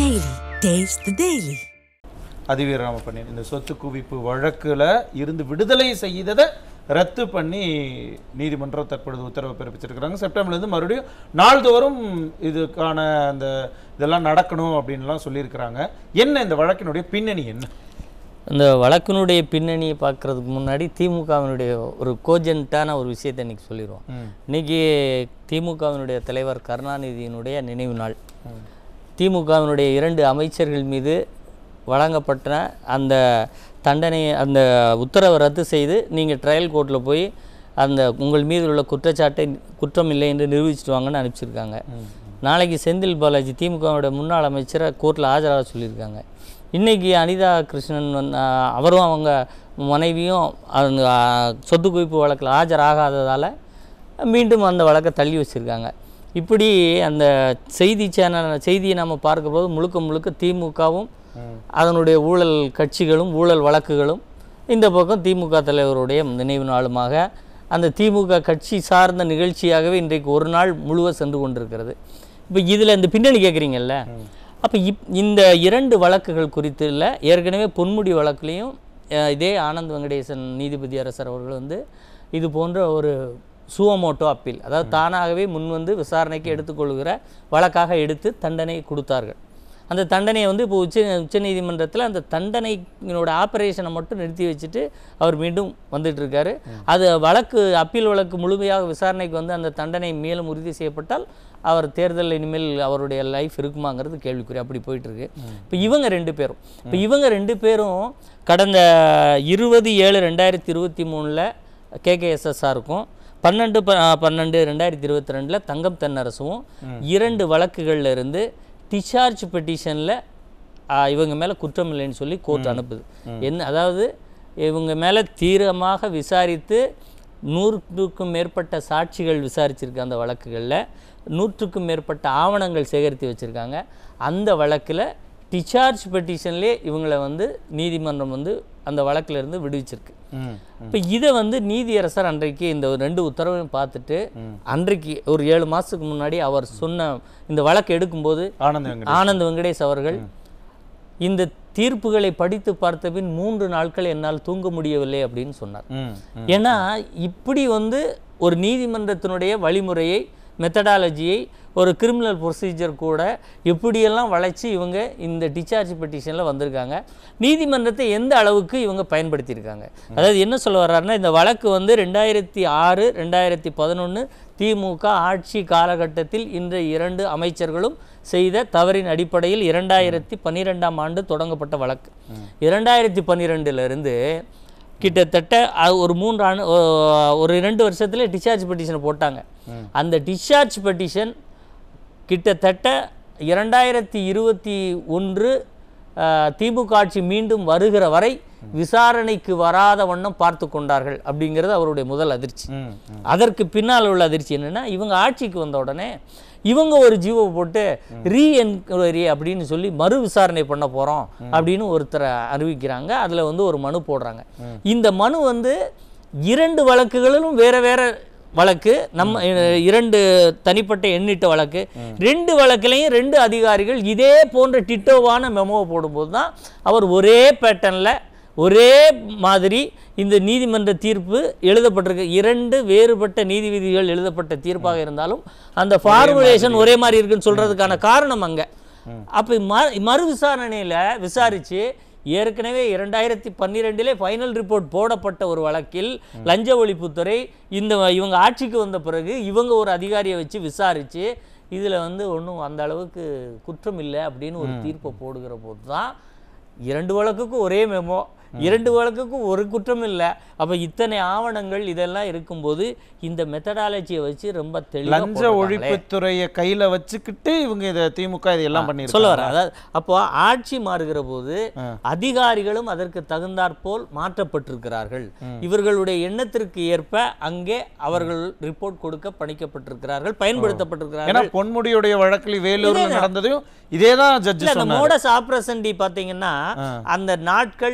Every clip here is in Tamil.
Daily. Taste the Daily. அதிவீர ராமப்பண்ணியன் இந்த சொத்து குவிப்பு வழக்குல இருந்து விடுதலை செய்ததை ரத்து பண்ணி நீதிமன்றம் தற்பொழுது உத்தரவு பிறப்பிச்சிருக்கிறாங்க செப்டம்பர்லேருந்து மறுபடியும் நாள்தோறும் இதுக்கான அந்த இதெல்லாம் நடக்கணும் அப்படின்லாம் சொல்லியிருக்கிறாங்க என்ன இந்த வழக்கினுடைய பின்னணி என்ன இந்த வழக்கினுடைய பின்னணியை பார்க்கறதுக்கு முன்னாடி திமுகவினுடைய ஒரு கோஜென்ட்டான ஒரு விஷயத்தை இன்னைக்கு சொல்லிடுவோம் இன்னைக்கு திமுகவினுடைய தலைவர் கருணாநிதியினுடைய நினைவு நாள் திமுகவினுடைய இரண்டு அமைச்சர்கள் மீது வழங்கப்பட்ட அந்த தண்டனை அந்த உத்தரவை ரத்து செய்து நீங்கள் ட்ரையல் கோர்ட்டில் போய் அந்த உங்கள் மீது உள்ள குற்றச்சாட்டை குற்றம் இல்லை என்று நிரூபிச்சிட்டு வாங்கன்னு அனுப்பிச்சிருக்காங்க நாளைக்கு செந்தில் பாலாஜி திமுகவுடைய முன்னாள் அமைச்சரை கோர்ட்டில் ஆஜராக சொல்லியிருக்காங்க இன்றைக்கி அனிதா கிருஷ்ணன் வந்து ஆஹ், அவரும் அவங்க மனைவியும் அந்த ஆஹ், சொத்து குவிப்பு வழக்கில் ஆஜராகாததால் மீண்டும் அந்த வழக்கை தள்ளி வச்சுருக்காங்க இப்படி அந்த செய்தி சேனல் செய்தியை நம்ம பார்க்கும்போது முழுக்க முழுக்க திமுகவும் அதனுடைய ஊழல் கட்சிகளும் ஊழல் வழக்குகளும் இந்த பக்கம் திமுக தலைவருடைய நினைவு நாளுமாக அந்த திமுக கட்சி சார்ந்த நிகழ்ச்சியாகவே இன்றைக்கு ஒரு நாள் முழுவ சென்று கொண்டிருக்கிறது இப்போ இதில் இந்த பின்னணி கேட்குறீங்கல்ல அப்போ இப் இந்த இரண்டு வழக்குகள் குறித்து இல்லை ஏற்கனவே பொன்முடி வழக்குலேயும் அஹ், இதே ஆனந்த் வெங்கடேசன் நீதிபதி அரசர் அவர்கள் வந்து இது போன்ற ஒரு சுவமோட்டோ அப்பீல் அதாவது தானாகவே முன்வந்து விசாரணைக்கு எடுத்துக்கொள்கிற வழக்காக எடுத்து தண்டனை கொடுத்தார்கள் அந்த தண்டனையை வந்து இப்போ உச்ச உச்சநீதிமன்றத்தில் அந்த தண்டனையினோட ஆப்ரேஷனை மட்டும் நிறுத்தி வச்சுட்டு அவர் மீண்டும் வந்துட்டு இருக்காரு அது வழக்கு அப்பீல் வழக்கு முழுமையாக விசாரணைக்கு வந்து அந்த தண்டனை மேலும் உறுதி செய்யப்பட்டால் அவர் தேர்தல் இனிமேல் அவருடைய லைஃப் இருக்குமாங்கிறது கேள்விக்குறி அப்படி போயிட்டு இருக்கு இப்போ இவங்க ரெண்டு பேரும் இப்போ இவங்க ரெண்டு பேரும் கடந்த இருபது ஏழு ரெண்டாயிரத்தி இருபத்தி மூணில் கேகேஎஸ்எஸ்ஆருக்கும் பன்னெண்டு ப பன்னெண்டு ரெண்டாயிரத்தி இருபத்தி ரெண்டில் தங்கம் தென்னரசும் இரண்டு வழக்குகள்ல இருந்து டிஸ்சார்ஜ் பெட்டிஷனில் இவங்க மேலே குற்றம் இல்லைன்னு சொல்லி கோர்ட் அனுப்புது என்ன அதாவது இவங்க மேலே தீவிரமாக விசாரித்து நூற்றுக்கும் மேற்பட்ட சாட்சிகள் விசாரிச்சிருக்கு அந்த வழக்குகளில் நூற்றுக்கும் மேற்பட்ட ஆவணங்கள் சேகரித்து வச்சுருக்காங்க அந்த வழக்கில் டிஸ்சார்ஜ் பெட்டிஷன்லேயே இவங்களை வந்து நீதிமன்றம் வந்து அந்த வழக்குல இருந்து விடுவிச்சிருக்கு ம் இப்போ இதை வந்து நீதியரசர் அன்றைக்கு இந்த ஒரு ரெண்டு உத்தரவையும் பார்த்துட்டு அன்றைக்கு ஒரு ஏழு மாதத்துக்கு முன்னாடி அவர் சொன்ன இந்த வழக்கு எடுக்கும்போது ஆனந்த் வெங்கடேஷ் ஆனந்த் வெங்கடேஷ் அவர்கள் இந்த தீர்ப்புகளை படித்து பார்த்த பின் மூன்று நாட்கள் என்னால் தூங்க முடியவில்லை அப்படின்னு சொன்னார் ம் ம். ஏன்னா இப்படி வந்து ஒரு நீதிமன்றத்தினுடைய வழிமுறையை மெத்தடாலஜியை ஒரு கிரிமினல் ப்ரொசீஜர் கூட எப்படியெல்லாம் வளைச்சு இவங்க இந்த டிஸ்சார்ஜ் பெட்டிஷனில் வந்திருக்காங்க நீதிமன்றத்தை எந்த அளவுக்கு இவங்க பயன்படுத்தியிருக்காங்க அதாவது என்ன சொல்ல வர்றாருன்னா இந்த வழக்கு வந்து ரெண்டாயிரத்தி ஆறு ரெண்டாயிரத்தி பதினொன்று திமுக ஆட்சி காலகட்டத்தில் இன்றைய இரண்டு அமைச்சர்களும் செய்த தவறின் அடிப்படையில் இரண்டாயிரத்தி பன்னிரெண்டாம் ஆண்டு தொடங்கப்பட்ட வழக்கு இரண்டாயிரத்தி பன்னிரெண்டுலேருந்து கிட்டத்தட்ட அ- ஒரு மூன்று ஆண்டு ஒ- ஒரு ரெண்டு வருஷத்துல டிஸ்சார்ஜ் பெட்டிஷனை போட்டாங்க அந்த டிஸ்சார்ஜ் பெட்டிஷன் கிட்டத்தட்ட இரண்டாயிரத்தி இருபத்தி ஒன்று அஹ், திமுக ஆட்சி மீண்டும் வருகிற வரை விசாரணைக்கு வராத வண்ணம் பார்த்து கொண்டார்கள் அப்படிங்கிறது அவருடைய முதல் அதிர்ச்சி ம் ம். அதற்கு பின்னால் உள்ள அதிர்ச்சி என்னன்னா இவங்க ஆட்சிக்கு வந்த உடனே இவங்க ஒரு ஜீவோ போட்டு ரீ என்கொயரி அப்படின்னு சொல்லி மறு விசாரணை பண்ண போறோம் அப்படின்னு ஒருத்தரை அறிவிக்கிறாங்க அதுல வந்து ஒரு மனு போடுறாங்க இந்த மனு வந்து இரண்டு வழக்குகளிலும் வேற வேற வழக்கு நம்ம அஹ், இரண்டு தனிப்பட்ட எண்ணிட்ட வழக்கு ரெண்டு வழக்குலையும் ரெண்டு அதிகாரிகள் இதே போன்ற டிட்டோவான மெமோவை போடும்போது தான் அவர் ஒரே பேட்டர்னில் ஒரே மாதிரி இந்த நீதிமன்ற தீர்ப்பு எழுதப்பட்டிருக்கு இரண்டு வேறுபட்ட நீதிவிதிகள் எழுதப்பட்ட தீர்ப்பாக இருந்தாலும் அந்த ஃபார்முலேஷன் ஒரே மாதிரி இருக்குன்னு சொல்றதுக்கான காரணம் அங்க அப்போ ம மறு விசாரணையில் விசாரிச்சு ஏற்கனவே இரண்டாயிரத்தி பன்னிரெண்டிலே ஃபைனல் ரிப்போர்ட் போடப்பட்ட ஒரு வழக்கில் லஞ்ச ஒழிப்புத்துறை இந்த இவங்க ஆட்சிக்கு வந்த பிறகு இவங்க ஒரு அதிகாரியை வச்சு விசாரிச்சு இதில் வந்து ஒன்றும் அந்த அளவுக்கு குற்றம் இல்லை அப்படின்னு ஒரு தீர்ப்பை போடுகிற போது தான் இரண்டு வழக்குக்கும் ஒரே மெமோ இரண்டு வழக்குக்கும் ஒரு குற்றம் இல்லை அப்போ இத்தனை ஆவணங்கள் இதெல்லாம் இருக்கும்போது இந்த மெத்தடாலஜியை வச்சு ரொம்ப தெளிவாக லஞ்ச ஒழிப்புத்துறையை கையில வச்சுக்கிட்டு இவங்க இதை திமுக இதெல்லாம் சொல்ல பண்ணிருக்காங்க வரேன் அதாவது அப்போ ஆட்சி மாறுகிற போது அதிகாரிகளும் அதற்கு தகுந்தாற்போல் மாற்றப்பட்டிருக்கிறார்கள் இவர்களுடைய எண்ணத்திற்கு ஏற்ப அங்கே அவர்கள் ரிப்போர்ட் கொடுக்க பணிக்கப்பட்டிருக்கிறார்கள் ஏன்னா பயன்படுத்தப்பட்டிருக்கிறார்கள் பொன்முடியுடைய வழக்கில் வேலூர்ல நடந்ததையும் இதே தான் ஜட்ஜ் இல்ல, அந்த சொன்னார் மோடஸ் ஆப்ரசண்டி பாத்தீங்கன்னா அந்த நாட்கள் எத்தனை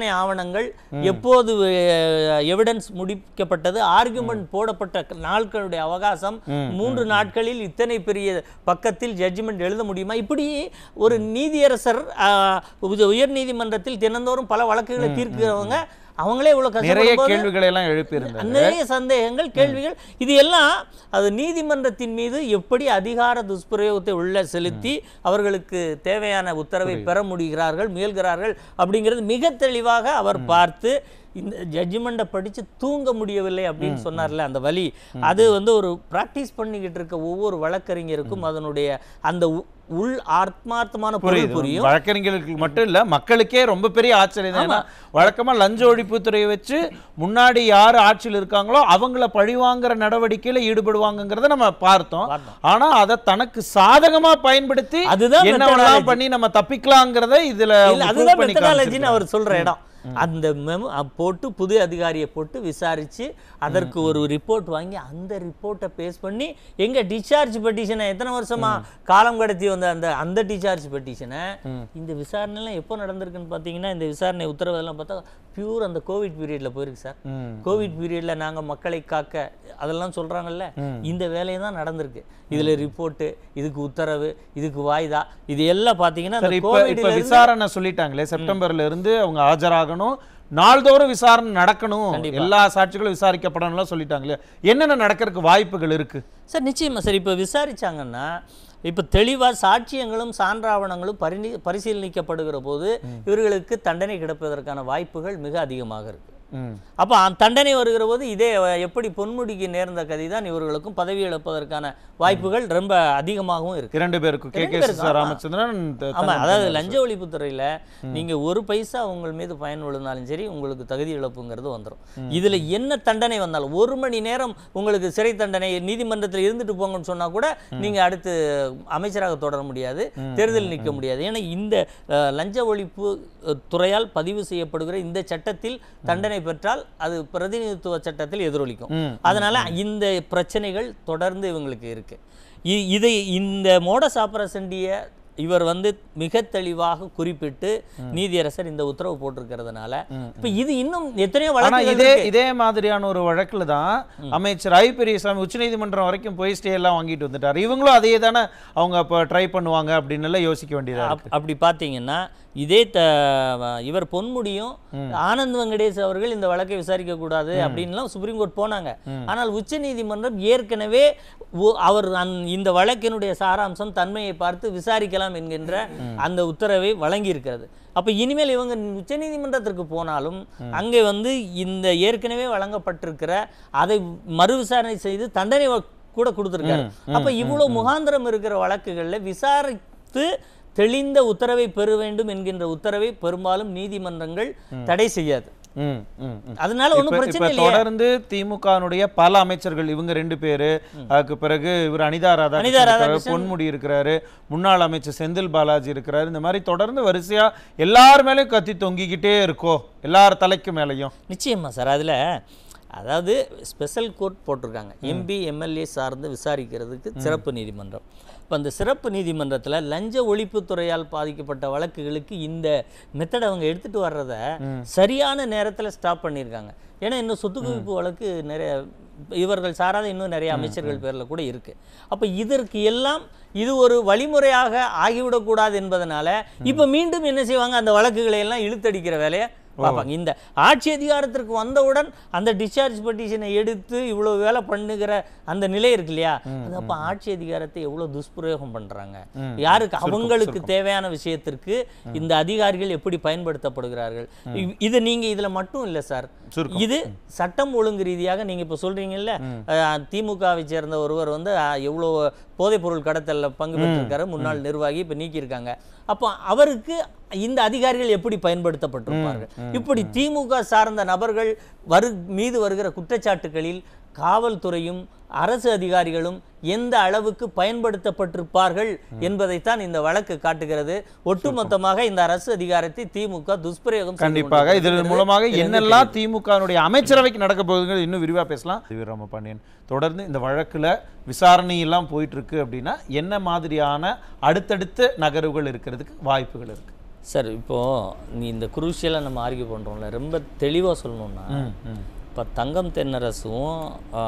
விசாரணை ஆவணங்கள் எப்போது எவிடன்ஸ் முடிக்கப்பட்டது ஆர்குமெண்ட் போடப்பட்ட க- நாட்களுடைய அவகாசம் மூன்று நாட்களில் இத்தனை பெரிய பக்கத்தில் ஜட்ஜ்மெண்ட் எழுத முடியுமா இப்படி ஒரு நீதியரசர் ஆஹ், உய- உயர்நீதிமன்றத்தில் தினந்தோறும் பல வழக்குகளை தீர்க்கிறவங்க அவங்களே இவ்வளவு நிறைய கஷ்டப்படும் போது கேள்விகளை எல்லாம் எழுப்பியிருந்தாங்க நிறைய சந்தேகங்கள் கேள்விகள் இது எல்லாம் அது நீதிமன்றத்தின் மீது எப்படி அதிகார துஷ்பிரயோகத்தை உள்ள செலுத்தி அவர்களுக்கு தேவையான உத்தரவை பெற முடிகிறார்கள் முயல்கிறார்கள் அப்படிங்கிறது மிக தெளிவாக அவர் பார்த்து இந்த ஜட்ஜ்மெண்ட்டை படித்து தூங்க முடியவில்லை அப்படின்னு சொன்னார்ல அந்த வலி அது வந்து ஒரு ப்ராக்டிஸ் பண்ணிக்கிட்டு இருக்க ஒவ்வொரு வழக்கறிஞருக்கும் அதனுடைய அந்த உ- உள் ஆத்மார்த்தமான பொருள் புரியுது புரியும் வழக்கறிஞர்களுக்கு மட்டும் இல்ல மக்களுக்கே ரொம்ப பெரிய ஆச்சரியம் தான் ஏன்னா வழக்கமா லஞ்ச ஒழிப்புத்துறையை வச்சு முன்னாடி யார் ஆட்சியில் இருக்காங்களோ அவங்கள பழிவாங்குற நடவடிக்கையில ஈடுபடுவாங்கங்கிறத நம்ம பார்த்தோம் பார்த்தோம். ஆனா அதை தனக்கு சாதகமா பயன்படுத்தி அதுதான் என்னவெல்லாம் methodology. பண்ணி நம்ம தப்பிக்கலாங்கிறத இதுல இல்ல அவங்க prove அதுதான் பண்ணி மெத்தடாலஜின்னு காமிச்சிருக்காங்க. அவர் சொல்ற இடம் அந்த மெமோ போட்டு புது அதிகாரியை போட்டு விசாரிச்சு அதற்கு ஒரு ரிப்போர்ட் வாங்கி அந்த ரிப்போர்ட்டை பேஸ் பண்ணி எங்க டிஸ்சார்ஜ் பெட்டிஷனை எத்தனை வருஷமா காலம் கடத்தி வந்த அந்த அந்த டிஸ்சார்ஜ் பெட்டிஷனை இந்த விசாரணைலாம் எப்போ நடந்திருக்குன்னு பார்த்தீங்கன்னா இந்த விசாரணை உத்தரவு எல்லாம் பார்த்தா பியூர் அந்த கோவிட் பீரியட்ல போயிருக்கு சார் ம். கோவிட் பீரியட்ல நாங்க மக்களை காக்க அதெல்லாம் சொல்றாங்கல்ல இந்த வேலையை தான் நடந்திருக்கு இதுல ரிப்போர்ட்டு இதுக்கு உத்தரவு இதுக்கு வாய்தா இது எல்லாம் பார்த்தீங்கன்னா சரி அந்த இப்ப இப்ப கோவிட்ல இருந்து விசாரணை சொல்லிட்டாங்களே செப்டம்பர்ல இருந்து அவங்க ஆஜராகணும் நாள்தோறும் விசாரணை நடக்கணும் எல்லா சாட்சிகளும் விசாரிக்கப்படணும்லாம் சொல்லிட்டாங்களே என்னென்ன நடக்கிறதுக்கு வாய்ப்புகள் இருக்கு சார் நிச்சயமா சார் இப்போ விசாரிச்சாங்கன்னா இப்போ தெளிவாக சாட்சியங்களும் சான்றாவணங்களும் பரிணி பரிசீலனிக்கப்படுகிற போது இவர்களுக்கு தண்டனை கிடைப்பதற்கான வாய்ப்புகள் மிக அதிகமாக இருக்கு ம். அப்போ அந்த தண்டனை வருகிற போது இதே அஹ், எப்படி பொன்முடிக்கு நேர்ந்த கதி தான் இவர்களுக்கும் பதவி இழப்பதற்கான வாய்ப்புகள் ரொம்ப அதிகமாகவும் இருக்கு இரண்டு பேருக்கும் கே கே பேருக்கும், ஆமா. ராமச்சந்திரன் த- ஆமா தங்கம் அதாவது தென்னரசு. லஞ்ச ஒழிப்புத்துறையில நீங்க ஒரு பைசா உங்கள் மீது பயன் விழுந்தாலும் சரி உங்களுக்கு தகுதி இழப்புங்கிறது வந்துடும் இதுல என்ன தண்டனை வந்தாலும் ஒரு மணி நேரம் உங்களுக்கு சிறை தண்டனை நீதிமன்றத்தில் இருந்துட்டு போங்கன்னு சொன்னா கூட நீங்க அடுத்து அமைச்சராக தொடர முடியாது தேர்தல் நிற்க முடியாது ஏன்னா இந்த அஹ், லஞ்ச ஒழிப்பு அஹ், துறையால் பதிவு செய்யப்படுகிற இந்த சட்டத்தில் தண்டனை பெற்றால் அது பிரதிநிதித்துவ சட்டத்தில் எதிரொலிக்கும் ம். அதனால இந்த பிரச்சனைகள் தொடர்ந்து இவங்களுக்கு இருக்கு இ- இதை இந்த மோடஸ் ஆபரசண்டிய இவர் வந்து மிக தெளிவாக குறிப்பிட்டு நீதியரசர் இந்த உத்தரவு போட்டிருக்கிறதுனால இப்ப இது இன்னும் எத்தனையோ ஆனா வழக்குகள் இதே இருக்கு. இதே மாதிரியான ஒரு வழக்குல தான் அமைச்சர் ஐ பெரியசாமி உச்சநீதிமன்றம் வரைக்கும் போய் ஸ்டே எல்லாம் வாங்கிட்டு வந்துட்டாரு இவங்களும் அதே தானே அவங்க அப்ப ட்ரை பண்ணுவாங்க அப்படின்னு எல்லாம் யோசிக்க வேண்டியதா இருக்கு அப்- அப்படி பார்த்தீங்கன்னா இதே த இவர் பொன்முடியும் ஆனந்த் வெங்கடேஷ் அவர்கள் இந்த வழக்கை விசாரிக்க கூடாது அப்படின்லாம் சுப்ரீம் கோர்ட் போனாங்க ஆனால் உச்சநீதிமன்றம் ஏற்கனவே ஒ- அவர் அந்த- இந்த வழக்கினுடைய சாராம்சம் தன்மையை பார்த்து விசாரிக்கலாம் என்கின்ற அந்த உத்தரவை வழங்கி இருக்கிறது அப்ப இனிமேல் இவங்க உச்சநீதிமன்றத்திற்கு போனாலும் அங்கே வந்து இந்த ஏற்கனவே வழங்கப்பட்டிருக்கிற அதை மறு விசாரணை செய்து தண்டனை வ- கூட கொடுத்திருக்காரு அப்ப இவ்வளவு முகாந்திரம் இருக்கிற வழக்குகள்ல விசாரித்து தெளிந்த உத்தரவை பெற வேண்டும் என்கின்ற உத்தரவை பெரும்பாலும் நீதிமன்றங்கள் தடை செய்யாது ம், ம், ம். அதனால ஒண்ணும் இப்ப- பிரச்சனை இப்ப இல்லையே தொடர்ந்து திமுகனுடைய பல அமைச்சர்கள் இவங்க ரெண்டு பேரு அதுக்கு பிறகு இவர் அனிதா அனிதா ராதாகிருஷ்ணன் இருக்காரு, ராதாகிருஷ்ணன். பொன்முடி இருக்கிறாரு முன்னாள் அமைச்சர் செந்தில் பாலாஜி இருக்கிறாரு இந்த மாதிரி தொடர்ந்து வரிசையா எல்லார் மேலயும் கத்தி தொங்கிக்கிட்டே இருக்கோ எல்லார் தலைக்கு மேலயும் நிச்சயமா சார் அதுல அதாவது ஸ்பெஷல் கோர்ட் போட்டிருக்காங்க எம்பி எம்எல்ஏ சார்ந்து விசாரிக்கிறதுக்கு சிறப்பு நீதிமன்றம் இப்போ அந்த சிறப்பு நீதிமன்றத்துல லஞ்ச ஒழிப்புத்துறையால் பாதிக்கப்பட்ட வழக்குகளுக்கு இந்த மெத்தட் அவங்க எடுத்துட்டு வர்றத சரியான நேரத்துல ஸ்டாப் பண்ணியிருக்காங்க ஏன்னா இன்னும் சொத்து குவிப்பு வழக்கு நிறைய இவர்கள் சாராத இன்னும் நிறைய அமைச்சர்கள் பேர்ல கூட இருக்கு அப்ப இதற்கு எல்லாம் இது ஒரு வழிமுறையாக ஆகிவிடக்கூடாது என்பதனால இப்ப மீண்டும் என்ன செய்வாங்க அந்த வழக்குகளை எல்லாம் இழுத்தடிக்கிற வேலையை பார்ப்பாங்க இந்த ஆட்சி அதிகாரத்திற்கு வந்தவுடன் அந்த டிஸ்சார்ஜ் பெட்டிஷனை எடுத்து இவ்வளவு வேலை பண்ணுகிற அந்த நிலை இருக்கு இல்லையா அது அப்ப ஆட்சி அதிகாரத்தை எவ்வளவு துஷ்பிரயோகம் பண்றாங்க யாருக்கு அவங்களுக்கு தேவையான விஷயத்திற்கு இந்த அதிகாரிகள் எப்படி பயன்படுத்தப்படுகிறார்கள் இ- இது நீங்க இதுல மட்டும் இல்ல சார் சுருக்கம். இது சட்டம் ஒழுங்கு ரீதியாக நீங்க இப்ப சொல்றீங்கல்ல அஹ், திமுகவை சேர்ந்த ஒருவர் வந்து அஹ், எவ்வளவு போதைப் பொருள் கடத்தல்ல பங்கு பெற்றிருக்காரு முன்னாள் நிர்வாகி இப்ப நீக்கியிருக்காங்க அப்போ அவருக்கு இந்த அதிகாரிகள் எப்படி பயன்படுத்தப்பட்டிருப்பார்கள் இப்படி திமுக சார்ந்த நபர்கள் வரு மீது வருகிற குற்றச்சாட்டுகளில் காவல்துறையும் அரசு அதிகாரிகளும் எந்த அளவுக்கு பயன்படுத்தப்பட்டிருப்பார்கள் என்பதைத்தான் இந்த வழக்கு காட்டுகிறது ஒட்டுமொத்தமாக இந்த அரசு அதிகாரத்தை திமுக துஷ்பிரயோகம் செய்து கண்டிப்பாக இதன் கொண்டிருக்கிறது. மூலமாக இது என்னெல்லாம் திமுகனுடைய அமைச்சரவைக்கு நடக்க போகுதுங்கிறது இன்னும் விரிவா பேசலாம் வீரராம பாண்டியன் தொடர்ந்து இந்த வழக்குல விசாரணை எல்லாம் போயிட்டு இருக்கு அப்படின்னா என்ன மாதிரியான அடுத்தடுத்த நகர்வுகள் இருக்கிறதுக்கு வாய்ப்புகள் இருக்கு சார் இப்போது நீ இந்த குரூஷியலாக நம்ம ஆர்கியூ பண்ணுறோம்ல ரொம்ப தெளிவாக சொல்லணும்னா ம், ம். இப்போ தங்கம் தென்னரசும்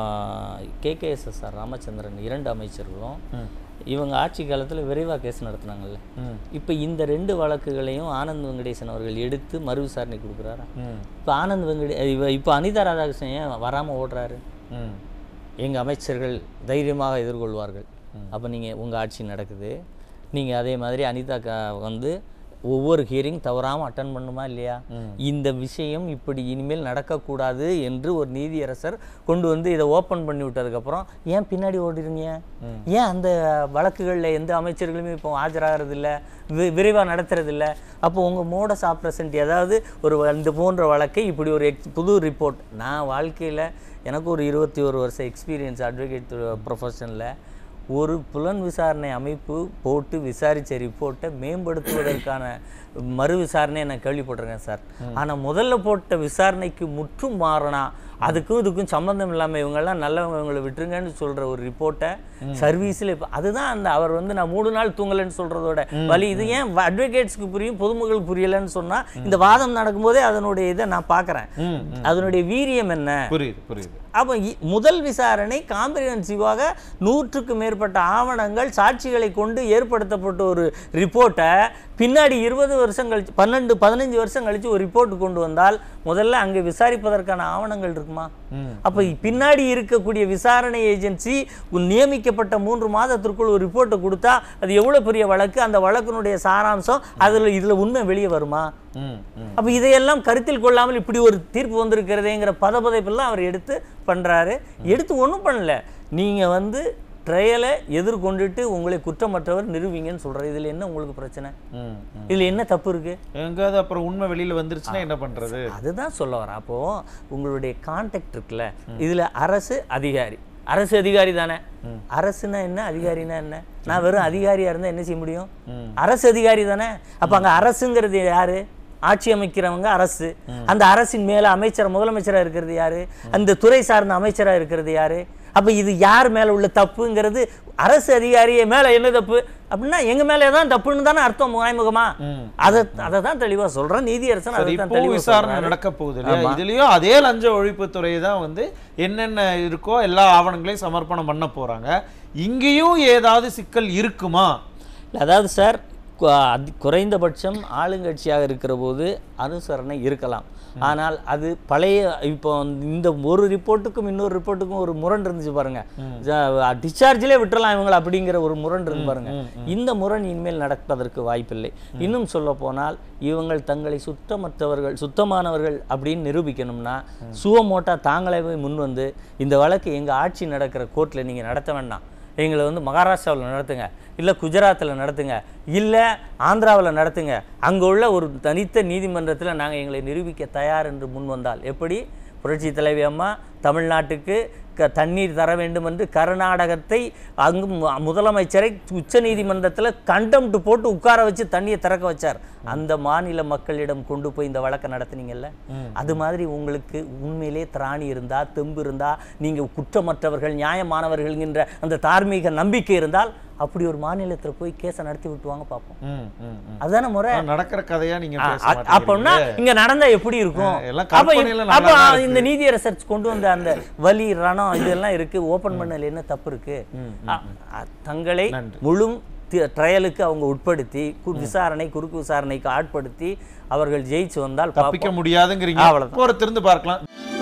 கேகேஎஸ்எஸ்ஆர் ராமச்சந்திரன் இரண்டு அமைச்சர்களும் இவங்க ஆட்சி காலத்தில் விரைவாக கேஸ் நடத்துனாங்கல்ல ம். இப்போ இந்த ரெண்டு வழக்குகளையும் ஆனந்த் வெங்கடேசன் அவர்கள் எடுத்து மறு விசாரணை கொடுக்குறாரா ம். இப்போ ஆனந்த் வெங்கடே இவ இப்போ அனிதா ராதாகிருஷ்ணன் ஏன் வராமல் ஓடுறாரு ம். எங்கள் அமைச்சர்கள் தைரியமாக எதிர்கொள்வார்கள் அப்போ நீங்கள் உங்கள் ஆட்சி நடக்குது நீங்கள் அதே மாதிரி அனிதா க வந்து ஒவ்வொரு ஹியரிங் தவறாமல் அட்டன் பண்ணுமா இல்லையா இந்த விஷயம் இப்படி இனிமேல் நடக்கக்கூடாது என்று ஒரு நீதியரசர் கொண்டு வந்து இதை ஓப்பன் பண்ணி விட்டதுக்கப்புறம் ஏன் பின்னாடி ஓடுறீங்க ஏன் அந்த வழக்குகளில் எந்த அமைச்சர்களுமே இப்போ ஆஜராகிறது இல்லை வி விரைவாக நடத்துறது இல்ல அப்போ உங்கள் மோடஸ் ஆப்ரசன்ட் ஏதாவது ஒரு இந்த போன்ற வழக்கை இப்படி ஒரு எக்ஸ் புது ரிப்போர்ட் நான் வாழ்க்கையில் எனக்கு ஒரு இருபத்தி ஒரு வருஷம் எக்ஸ்பீரியன்ஸ் அட்வொகேட் ப்ரொஃபஷனில் ஒரு புலன் விசாரணை அமைப்பு போட்டு விசாரித்த ரிப்போர்ட்டை மேம்படுத்துவதற்கான மறு விசாரணை நான் கேள்விப்பட்டிருக்கேன் சார் ஆனால் முதல்ல போட்ட விசாரணைக்கு முற்றும் மாறினா அதுக்கும் இதுக்கும் சம்மந்தம் இல்லாமல் இவங்கெல்லாம் நல்லவங்க இவங்களை விட்டுருங்கன்னு சொல்கிற ஒரு ரிப்போர்ட்டை சர்வீஸில் இப்போ அதுதான் அந்த அவர் வந்து நான் மூணு நாள் தூங்கலைன்னு சொல்கிறதோட வழி இது ஏன் அட்வொகேட்ஸ்க்கு புரியும் பொதுமக்களுக்கு புரியலைன்னு சொன்னால் இந்த வாதம் நடக்கும்போதே அதனுடைய இதை நான் பார்க்குறேன் அதனுடைய வீரியம் என்ன புரியுது புரியுது அப்போ இ- முதல் விசாரணை காம்ப்ரிஹென்சிவாக நூற்றுக்கு மேற்பட்ட ஆவணங்கள் சாட்சிகளை கொண்டு ஏற்படுத்தப்பட்ட ஒரு ரிப்போர்ட்டை பின்னாடி இருபது வருஷம் கழிச்சு பன்னெண்டு பதினஞ்சு வருஷம் கழிச்சு ஒரு ரிப்போர்ட் கொண்டு வந்தால் முதல்ல அங்கே விசாரிப்பதற்கான ஆவணங்கள் இருக்குமா அப்போ பின்னாடி இருக்கக்கூடிய விசாரணை ஏஜென்சி நியமிக்கப்பட்ட மூன்று மாதத்திற்குள் ஒரு ரிப்போர்ட்டை கொடுத்தா அது எவ்வளோ பெரிய வழக்கு அந்த வழக்கினுடைய சாராம்சம் அதில் இதில் உண்மை வெளியே வருமா ம் ம் அப்போ இதையெல்லாம் கருத்தில் கொள்ளாமல் இப்படி ஒரு தீர்ப்பு வந்திருக்கிறதேங்கிற பதபதைப்பெல்லாம் அவர் எடுத்து பண்ணுறாரு எடுத்து ஒன்றும் பண்ணல நீங்கள் வந்து ட்ரையலை எதிர்கொண்டுட்டு உங்களை குற்றமற்றவர் நிரூபிங்கன்னு சொல்கிறார் இதில் என்ன உங்களுக்கு பிரச்சனை ம் ம். இதில் என்ன தப்பு இருக்குது எங்காவது அப்புறம் உண்மை வெளியில வந்துருச்சுன்னா என்ன பண்றது அதுதான் சொல்ல வரேன் அப்போது உங்களுடைய கான்டாக்ட் இருக்குல்ல இதில் அரசு அதிகாரி அரசு அதிகாரி தானே அரசுனா என்ன அதிகாரினா என்ன நான் வெறும் அதிகாரியா இருந்தா என்ன செய்ய முடியும் அரசு அதிகாரி தானே அப்ப அங்க அரசுங்கிறது யாரு ஆட்சி அமைக்கிறவங்க அரசு அந்த அரசின் மேல அமைச்சர் முதலமைச்சரா இருக்கிறது யாரு அந்த துறை சார்ந்த அமைச்சரா இருக்கிறது யாரு அப்ப இது யார் மேல உள்ள தப்புங்கிறது அரசு அதிகாரியை மேல என்ன தப்பு அப்படின்னா எங்க மேல தான் தப்புன்னு தானே அர்த்தம் மறைமுகமா அதை அதை தான் தெளிவா சொல்றேன் நீதியரசன் சரி அதை தான் இப்போ தெளிவா விசாரணை சொல்றாரு. நடக்க போகுது இல்லையா இதுலயும் அதே லஞ்ச ஒழிப்புத்துறை தான் வந்து என்னென்ன இருக்கோ எல்லா ஆவணங்களையும் சமர்ப்பணம் பண்ண போறாங்க இங்கேயும் ஏதாவது சிக்கல் இருக்குமா இல்ல, அதாவது சார் கு- அதி- குறைந்தபட்சம் ஆளுங்கட்சியாக இருக்கிற போது அனுசரணை இருக்கலாம் ஆனால் அது பழைய இப்போ வந்து இந்த ஒரு ரிப்போர்ட்டுக்கும் இன்னொரு ரிப்போர்ட்டுக்கும் ஒரு முரண் இருந்துச்சு பாருங்க டிஸ்சார்ஜிலே விட்டுறலாம் இவங்களை அப்படிங்கிற ஒரு முரண் இருக்கு பாருங்க இந்த முரண் இனிமேல் நடப்பதற்கு வாய்ப்பில்லை இன்னும் சொல்ல போனால் இவங்கள் தங்களை சுத்தமற்றவர்கள் சுத்தமானவர்கள் அப்படின்னு நிரூபிக்கணும்னா சுவமோட்டா தாங்களே முன் வந்து இந்த வழக்கு எங்க ஆட்சி நடக்கிற கோர்ட்ல நீங்க நடத்த வேண்டாம் எங்களை வந்து மகாராஷ்டிராவில் நடத்துங்க இல்லை குஜராத்தில் நடத்துங்க இல்லை ஆந்திராவில் நடத்துங்க அங்கே உள்ள ஒரு தனித்த நீதிமன்றத்தில் நாங்கள் எங்களை நிரூபிக்க தயார் என்று முன் வந்தால் எப்படி புரட்சி தலைவி அம்மா தமிழ்நாட்டுக்கு க தண்ணீர் தர வேண்டும் என்று கர்நாடகத்தை அங்கு மு- முதலமைச்சரை உச்ச நீதிமன்றத்தில் கண்டம்ட்டு போட்டு உட்கார வச்சு தண்ணியை திறக்க வச்சார் அந்த மாநில மக்களிடம் கொண்டு போய் இந்த வழக்கை நடத்துனீங்கல்ல அது மாதிரி உங்களுக்கு உண்மையிலே திராணி இருந்தா தெம்பு இருந்தா நீங்க குற்றமற்றவர்கள் நியாயமானவர்கள்ங்கிற அந்த தார்மீக நம்பிக்கை இருந்தால் அப்படி ஒரு மாநிலத்தில் போய் கேஸை நடத்தி விட்டுவாங்க பார்ப்போம் ம், ம், ம். அதுதானே முறை நடக்கிற கதையா நீங்க அ- பேச அ- அப்போன்னா மாட்டேங்கிறீங்க. இங்க நடந்தா எப்படி இருக்கும் ஆ, எல்லாம் அப்ப கற்பனையில இ- நல்லா அப்ப தான் இருக்கு. இந்த நீதியரசர் கொண்டு வந்த அந்த வலி ரணம் இதெல்லாம் இருக்கு ஓபன் பண்ணல என்ன தப்பு இருக்கு அ- அ- தங்களை நன்றி. முழு ட்ரையலுக்கு அவங்க உட்படுத்தி கு- விசாரணை குறுக்கு விசாரணைக்கு ஆட்படுத்தி அவர்கள் ஜெயிச்சு வந்தால் தப்பிக்க பார்ப்போம். முடியாதுங்கிறீங்க அவ்வளவுதான். பொறுத்திருந்து பார்க்கலாம்